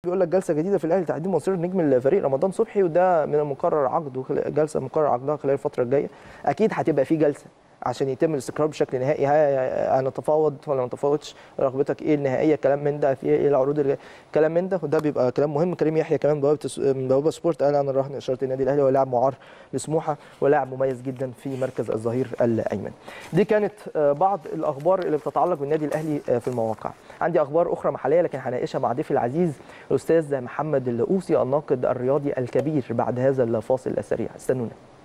بيقول لك جلسه جديده في الاهلي تحديد مصير نجم الفريق رمضان صبحي وده من المقرر عقده خلال- جلسه مقرر عقدها خلال الفتره الجايه اكيد هتبقى في جلسه عشان يتم الاستقرار بشكل نهائي ها- هنتفاوض ولا ما نتفاوضش رغبتك ايه النهائيه كلام من ده في ايه العروض اللي- كلام من ده وده بيبقى كلام مهم كريم يحيى كمان بوابه الس- من بوابه سبورت قال انا راهن اشاره النادي الاهلي هو لاعب معار لسموحه ولاعب مميز جدا في مركز الظهير الايمن دي كانت آه، بعض الاخبار اللي بتتعلق بالنادي الاهلي آه، في المواقع عندي اخبار اخرى محليه لكن هناقشها مع ضيفي العزيز الاستاذ محمد اللؤوسي الناقد الرياضي الكبير بعد هذا الفاصل السريع استنونا